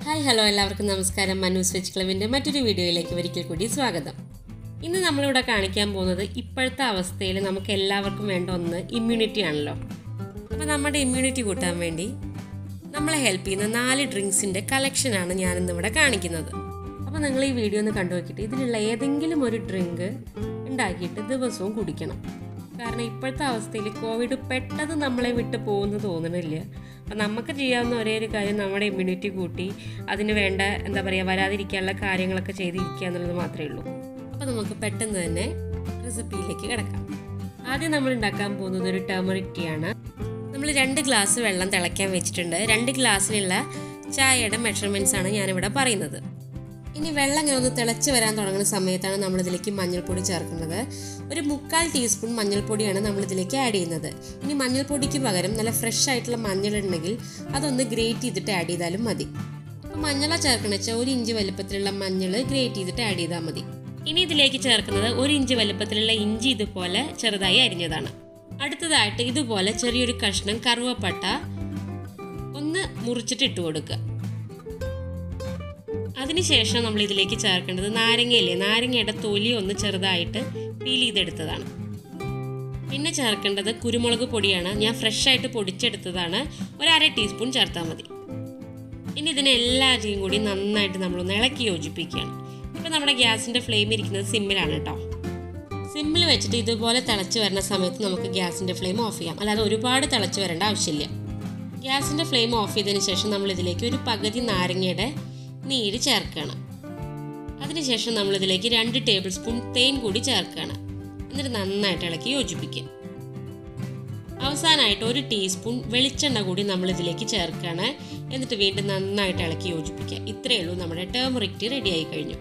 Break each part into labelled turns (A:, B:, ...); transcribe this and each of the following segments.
A: hi hello എല്ലാവർക്കും നമസ്കാരം മനൂസ് വെച്ച് ക്ലബിൻ്റെ മറ്റൊരു വീഡിയോയിലേക്ക് ഒരിക്കൽ കൂടി സ്വാഗതം ഇന്ന് നമ്മളിവിടെ കാണിക്കാൻ പോകുന്നത് ഇപ്പോഴത്തെ അവസ്ഥയിൽ നമുക്ക് എല്ലാവർക്കും വേണ്ട ഒന്ന് ഇമ്മ്യൂണിറ്റി ആണല്ലോ അപ്പോൾ നമ്മുടെ ഇമ്മ്യൂണിറ്റി കൂട്ടാൻ വേണ്ടി നമ്മളെ ഹെൽപ്പ് ചെയ്യുന്ന നാല് ഡ്രിങ്ക്സിൻ്റെ കളക്ഷനാണ് ഞാനിന്നിവിടെ കാണിക്കുന്നത് അപ്പോൾ നിങ്ങൾ ഈ വീഡിയോ ഒന്ന് കണ്ടു നോക്കിയിട്ട് ഇതിലുള്ള ഏതെങ്കിലും ഒരു ഡ്രിങ്ക് ഉണ്ടാക്കിയിട്ട് ദിവസവും കുടിക്കണം കാരണം ഇപ്പോഴത്തെ അവസ്ഥയിൽ കോവിഡ് പെട്ടെന്ന് നമ്മളെ വിട്ട് പോകുന്നു തോന്നണില്ല അപ്പം നമുക്ക് ചെയ്യാവുന്ന ഒരേ ഒരു കാര്യം നമ്മുടെ ഇമ്മ്യൂണിറ്റി കൂട്ടി അതിന് വേണ്ട എന്താ പറയുക വരാതിരിക്കാനുള്ള കാര്യങ്ങളൊക്കെ ചെയ്തിരിക്കുക എന്നുള്ളത് മാത്രമേ ഉള്ളൂ അപ്പോൾ നമുക്ക് പെട്ടെന്ന് തന്നെ റെസിപ്പിയിലേക്ക് കിടക്കാം ആദ്യം നമ്മൾ ഉണ്ടാക്കാൻ പോകുന്നത് ഒരു ടേമറിക് ടീ ആണ് നമ്മൾ രണ്ട് ഗ്ലാസ് വെള്ളം തിളയ്ക്കാൻ വെച്ചിട്ടുണ്ട് രണ്ട് ഗ്ലാസ്സിലുള്ള ചായയുടെ മെഷർമെൻറ്റ്സ് ആണ് ഞാനിവിടെ പറയുന്നത് ഇനി വെള്ളം ഇങ്ങനെ ഒന്ന് തിളച്ച് വരാൻ തുടങ്ങുന്ന സമയത്താണ് നമ്മൾ ഇതിലേക്ക് മഞ്ഞൾപ്പൊടി ചേർക്കുന്നത് ഒരു മുക്കാൽ ടീസ്പൂൺ മഞ്ഞൾപ്പൊടിയാണ് നമ്മൾ ഇതിലേക്ക് ആഡ് ചെയ്യുന്നത് ഇനി മഞ്ഞൾപ്പൊടിക്ക് പകരം നല്ല ഫ്രഷ് ആയിട്ടുള്ള മഞ്ഞൾ ഉണ്ടെങ്കിൽ അതൊന്ന് ഗ്രേറ്റ് ചെയ്തിട്ട് ആഡ് ചെയ്താലും മതി അപ്പോൾ മഞ്ഞള ചേർക്കണ വെച്ചാൽ ഒരു ഇഞ്ച് വലുപ്പത്തിലുള്ള മഞ്ഞൾ ഗ്രേറ്റ് ചെയ്തിട്ട് ആഡ് ചെയ്താൽ മതി ഇനി ഇതിലേക്ക് ചേർക്കുന്നത് ഒരു ഇഞ്ച് വലുപ്പത്തിലുള്ള ഇഞ്ചി ഇതുപോലെ ചെറുതായി അരിഞ്ഞതാണ് അടുത്തതായിട്ട് ഇതുപോലെ ചെറിയൊരു കഷ്ണം കറുവപ്പട്ട ഒന്ന് മുറിച്ചിട്ട് ഇട്ട് കൊടുക്കുക അതിനുശേഷം നമ്മൾ ഇതിലേക്ക് ചേർക്കേണ്ടത് നാരങ്ങയില്ലേ നാരങ്ങയുടെ തൊലി ഒന്ന് ചെറുതായിട്ട് പീൽ ചെയ്തെടുത്തതാണ് പിന്നെ ചേർക്കേണ്ടത് കുരുമുളക് പൊടിയാണ് ഞാൻ ഫ്രഷ് ആയിട്ട് പൊടിച്ചെടുത്തതാണ് ഒരു അര ടീസ്പൂൺ ചേർത്താൽ മതി ഇനി ഇതിനെ എല്ലാവരെയും കൂടി നന്നായിട്ട് നമ്മളൊന്ന് ഇളക്കി യോജിപ്പിക്കുകയാണ് ഇപ്പം നമ്മുടെ ഗ്യാസിൻ്റെ ഫ്ലെയിം ഇരിക്കുന്നത് സിമ്മിലാണ് കേട്ടോ സിമ്മിൽ വെച്ചിട്ട് ഇതുപോലെ തിളച്ച് വരുന്ന സമയത്ത് നമുക്ക് ഗ്യാസിൻ്റെ ഫ്ലെയിം ഓഫ് ചെയ്യാം അല്ലാതെ ഒരുപാട് തിളച്ച് വരേണ്ട ആവശ്യമില്ല ഗ്യാസിൻ്റെ ഫ്ലെയിം ഓഫ് ചെയ്തതിന് ശേഷം നമ്മൾ ഇതിലേക്ക് ഒരു പകുതി നാരങ്ങയുടെ നീര് ചേർക്കുകയാണ് അതിനുശേഷം നമ്മൾ ഇതിലേക്ക് രണ്ട് ടേബിൾ സ്പൂൺ തേൻ കൂടി ചേർക്കുകയാണ് എന്നിട്ട് നന്നായിട്ട് ഇളക്കി യോജിപ്പിക്കുക അവസാനമായിട്ട് ഒരു ടീസ്പൂൺ വെളിച്ചെണ്ണ കൂടി നമ്മൾ ഇതിലേക്ക് ചേർക്കുകയാണ് എന്നിട്ട് വീണ്ടും നന്നായിട്ട് ഇളക്കി യോജിപ്പിക്കുക ഇത്രയേ ഉള്ളൂ നമ്മുടെ ടേമറിക് ടീ റെഡി ആയി കഴിഞ്ഞു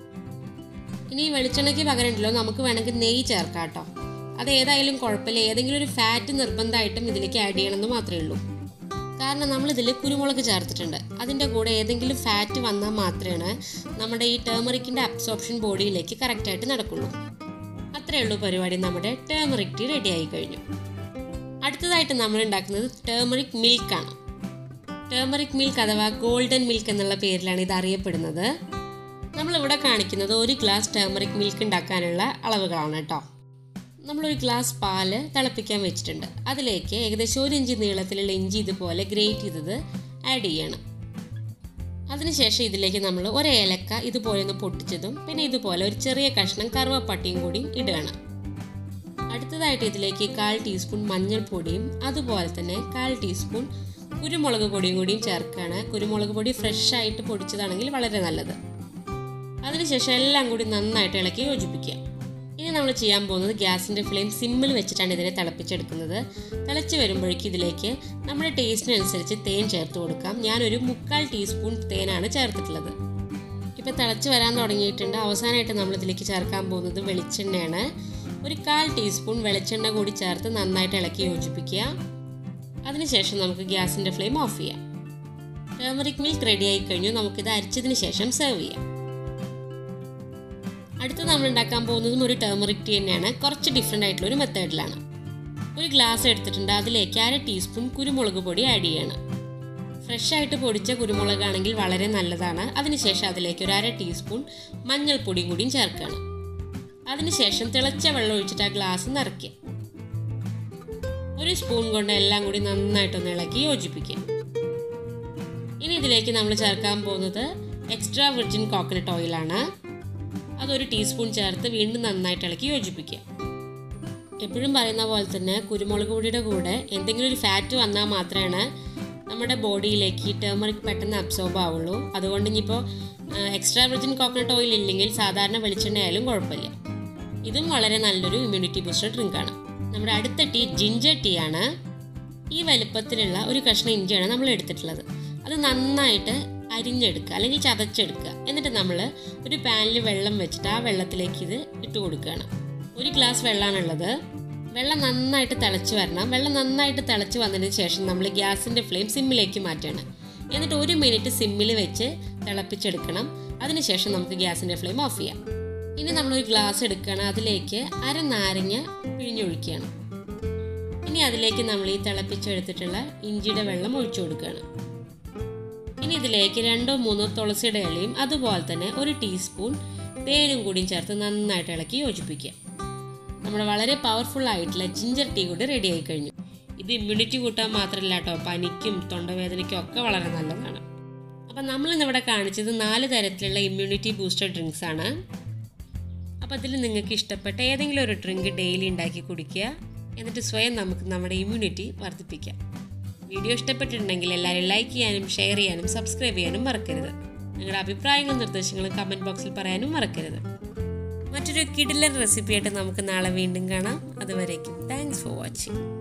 A: ഇനി ഈ വെളിച്ചെണ്ണയ്ക്ക് പകരം ഉണ്ടല്ലോ നമുക്ക് വേണമെങ്കിൽ നെയ്യ് ചേർക്കാം കേട്ടോ അത് ഏതായാലും കുഴപ്പമില്ല ഏതെങ്കിലും ഒരു ഫാറ്റ് നിർബന്ധമായിട്ടും ഇതിലേക്ക് ആഡ് ചെയ്യണമെന്ന് മാത്രമേ ഉള്ളൂ കാരണം നമ്മളിതിൽ കുരുമുളക് ചേർത്തിട്ടുണ്ട് അതിൻ്റെ കൂടെ ഏതെങ്കിലും ഫാറ്റ് വന്നാൽ മാത്രമേ നമ്മുടെ ഈ ടേമറിക്കിൻ്റെ അബ്സോർപ്ഷൻ ബോഡിയിലേക്ക് കറക്റ്റായിട്ട് നടക്കുള്ളൂ അത്രയേ ഉള്ളൂ പരിപാടി നമ്മുടെ ടേമറിക് ടീ റെഡി ആയി കഴിഞ്ഞു അടുത്തതായിട്ട് നമ്മൾ ഉണ്ടാക്കുന്നത് ടേമറിക് മിൽക്കാണ് ടേമറിക് മിൽക്ക് അഥവാ ഗോൾഡൻ മിൽക്ക് എന്നുള്ള പേരിലാണ് ഇത് അറിയപ്പെടുന്നത് നമ്മളിവിടെ കാണിക്കുന്നത് ഒരു ഗ്ലാസ് ടേമറിക് മിൽക്ക് ഉണ്ടാക്കാനുള്ള അളവുകളാണ് കേട്ടോ നമ്മളൊരു ഗ്ലാസ് പാല് തിളപ്പിക്കാൻ വെച്ചിട്ടുണ്ട് അതിലേക്ക് ഏകദേശം ഒരു ഇഞ്ച് നീളത്തിലുള്ള ഇഞ്ചി ഇതുപോലെ ഗ്രേറ്റ് ചെയ്തത് ആഡ് ചെയ്യണം അതിനുശേഷം ഇതിലേക്ക് നമ്മൾ ഒരു ഏലക്ക ഇതുപോലെ ഒന്ന് പൊട്ടിച്ചതും പിന്നെ ഇതുപോലെ ഒരു ചെറിയ കഷ്ണം കറുവപ്പട്ടിയും കൂടി ഇടുകയാണ് അടുത്തതായിട്ട് ഇതിലേക്ക് കാൽ ടീസ്പൂൺ മഞ്ഞൾപ്പൊടിയും അതുപോലെ തന്നെ കാൽ ടീസ്പൂൺ കുരുമുളക് പൊടിയും കൂടിയും ചേർക്കുകയാണ് കുരുമുളക് പൊടി ഫ്രഷ് ആയിട്ട് പൊടിച്ചതാണെങ്കിൽ വളരെ നല്ലത് അതിനുശേഷം എല്ലാം കൂടി നന്നായിട്ട് ഇളക്കി യോജിപ്പിക്കുക ഇനി നമ്മൾ ചെയ്യാൻ പോകുന്നത് ഗ്യാസിൻ്റെ ഫ്ലെയിം സിമ്മിൽ വെച്ചിട്ടാണ് ഇതിനെ തിളപ്പിച്ചെടുക്കുന്നത് തിളച്ച് വരുമ്പോഴേക്കും ഇതിലേക്ക് നമ്മുടെ ടേസ്റ്റിനനുസരിച്ച് തേൻ ചേർത്ത് കൊടുക്കാം ഞാനൊരു മുക്കാൽ ടീസ്പൂൺ തേനാണ് ചേർത്തിട്ടുള്ളത് ഇപ്പോൾ തിളച്ച് വരാൻ തുടങ്ങിയിട്ടുണ്ട് അവസാനമായിട്ട് നമ്മൾ ഇതിലേക്ക് ചേർക്കാൻ പോകുന്നത് വെളിച്ചെണ്ണയാണ് ഒരു കാൽ ടീസ്പൂൺ വെളിച്ചെണ്ണ കൂടി ചേർത്ത് നന്നായിട്ട് ഇളക്കി യോജിപ്പിക്കുക അതിനുശേഷം നമുക്ക് ഗ്യാസിൻ്റെ ഫ്ലെയിം ഓഫ് ചെയ്യാം ടേമറിക് മിൽക്ക് റെഡി ആയി കഴിഞ്ഞു നമുക്കിത് അരിച്ചതിന് ശേഷം സെർവ് ചെയ്യാം അടുത്ത് നമ്മൾ ഉണ്ടാക്കാൻ പോകുന്നതും ഒരു ടേമറിക് ടീ തന്നെയാണ് കുറച്ച് ഡിഫറെൻ്റ് ആയിട്ടുള്ള ഒരു മെത്തേഡിലാണ് ഒരു ഗ്ലാസ് എടുത്തിട്ടുണ്ട് അതിലേക്ക് അര ടീസ്പൂൺ കുരുമുളക് പൊടി ആഡ് ചെയ്യണം ഫ്രഷ് ആയിട്ട് പൊടിച്ച കുരുമുളകാണെങ്കിൽ വളരെ നല്ലതാണ് അതിനുശേഷം അതിലേക്ക് ഒരു അര ടീസ്പൂൺ മഞ്ഞൾപ്പൊടിയും കൂടിയും ചേർക്കുകയാണ് അതിനുശേഷം തിളച്ച വെള്ളം ഒഴിച്ചിട്ട് ആ ഗ്ലാസ് നിറയ്ക്കുക ഒരു സ്പൂൺ കൊണ്ട് എല്ലാം കൂടി നന്നായിട്ടൊന്ന് ഇളക്കി യോജിപ്പിക്കുക ഇനി ഇതിലേക്ക് നമ്മൾ ചേർക്കാൻ പോകുന്നത് എക്സ്ട്രാ വിർജിൻ കോക്കനട്ട് ഓയിലാണ് അതൊരു ടീസ്പൂൺ ചേർത്ത് വീണ്ടും നന്നായിട്ട് ഇളക്കി യോജിപ്പിക്കുക എപ്പോഴും പറയുന്ന പോലെ തന്നെ കുരുമുളക് പൊടിയുടെ കൂടെ എന്തെങ്കിലും ഒരു ഫാറ്റ് വന്നാൽ മാത്രമാണ് നമ്മുടെ ബോഡിയിലേക്ക് ഈ ടേമറിക് പെട്ടെന്ന് അബ്സോർബ് ആവുള്ളൂ അതുകൊണ്ട് ഇനിയിപ്പോൾ എക്സ്ട്രാ വിർജിൻ കോക്കനട്ട് ഓയിൽ ഇല്ലെങ്കിൽ സാധാരണ വെളിച്ചെണ്ണ ആയാലും കുഴപ്പമില്ല ഇതും വളരെ നല്ലൊരു ഇമ്മ്യൂണിറ്റി ബൂസ്റ്റർ ഡ്രിങ്കാണ് നമ്മുടെ അടുത്ത ടീ ജിഞ്ചർ ടീ ആണ് ഈ വലുപ്പത്തിലുള്ള ഒരു കഷ്ണം ഇഞ്ചിയാണ് നമ്മൾ എടുത്തിട്ടുള്ളത് അത് നന്നായിട്ട് അരിഞ്ഞെടുക്കുക അല്ലെങ്കിൽ ചതച്ചെടുക്കുക എന്നിട്ട് നമ്മൾ ഒരു പാനിൽ വെള്ളം വെച്ചിട്ട് ആ വെള്ളത്തിലേക്ക് ഇത് ഇട്ട് കൊടുക്കുകയാണ് ഒരു ഗ്ലാസ് വെള്ളമാണുള്ളത് വെള്ളം നന്നായിട്ട് തിളച്ച് വരണം വെള്ളം നന്നായിട്ട് തിളച്ച് വന്നതിന് ശേഷം നമ്മൾ ഗ്യാസിൻ്റെ ഫ്ലെയിം സിമ്മിലേക്ക് മാറ്റണം എന്നിട്ട് ഒരു മിനിറ്റ് സിമ്മിൽ വെച്ച് തിളപ്പിച്ചെടുക്കണം അതിനുശേഷം നമുക്ക് ഗ്യാസിൻ്റെ ഫ്ലെയിം ഓഫ് ചെയ്യാം ഇനി നമ്മളൊരു ഗ്ലാസ് എടുക്കുകയാണ് അതിലേക്ക് അര നാരങ്ങ പിഴിഞ്ഞൊഴിക്കുകയാണ് ഇനി അതിലേക്ക് നമ്മൾ ഈ തിളപ്പിച്ചെടുത്തിട്ടുള്ള ഇഞ്ചിയുടെ വെള്ളം ഒഴിച്ചു കൊടുക്കുകയാണ് ഇനി ഇതിലേക്ക് രണ്ടോ മൂന്നോ തുളസിയുടെ ഇലയും അതുപോലെ തന്നെ ഒരു ടീസ്പൂൺ തേനും കൂടിയും ചേർത്ത് നന്നായിട്ട് ഇളക്കി യോജിപ്പിക്കുക നമ്മുടെ വളരെ പവർഫുൾ ആയിട്ടുള്ള ജിഞ്ചർ ടീ കൂടി റെഡി ആയി കഴിഞ്ഞു ഇത് ഇമ്മ്യൂണിറ്റി കൂട്ടാൻ മാത്രമല്ല കേട്ടോ പനിക്കും തൊണ്ടവേദനയ്ക്കും ഒക്കെ വളരെ നല്ലതാണ് അപ്പം നമ്മൾ ഇന്നിവിടെ കാണിച്ചത് നാല് തരത്തിലുള്ള ഇമ്മ്യൂണിറ്റി ബൂസ്റ്റർ ഡ്രിങ്ക്സ് ആണ് അപ്പോൾ അതിൽ നിങ്ങൾക്ക് ഇഷ്ടപ്പെട്ട ഏതെങ്കിലും ഒരു ഡ്രിങ്ക് ഡെയിലി ഉണ്ടാക്കി കുടിക്കുക എന്നിട്ട് സ്വയം നമുക്ക് നമ്മുടെ ഇമ്മ്യൂണിറ്റി വർദ്ധിപ്പിക്കാം വീഡിയോ ഇഷ്ടപ്പെട്ടിട്ടുണ്ടെങ്കിൽ എല്ലാവരും ലൈക്ക് ചെയ്യാനും ഷെയർ ചെയ്യാനും സബ്സ്ക്രൈബ് ചെയ്യാനും മറക്കരുത് നിങ്ങളുടെ അഭിപ്രായങ്ങളും നിർദ്ദേശങ്ങളും കമൻറ്റ് ബോക്സിൽ പറയാനും മറക്കരുത് മറ്റൊരു കിടിലൻ റെസിപ്പിയായിട്ട് നമുക്ക് നാളെ വീണ്ടും കാണാം അതുവരേക്കും താങ്ക്സ് ഫോർ വാച്ചിങ്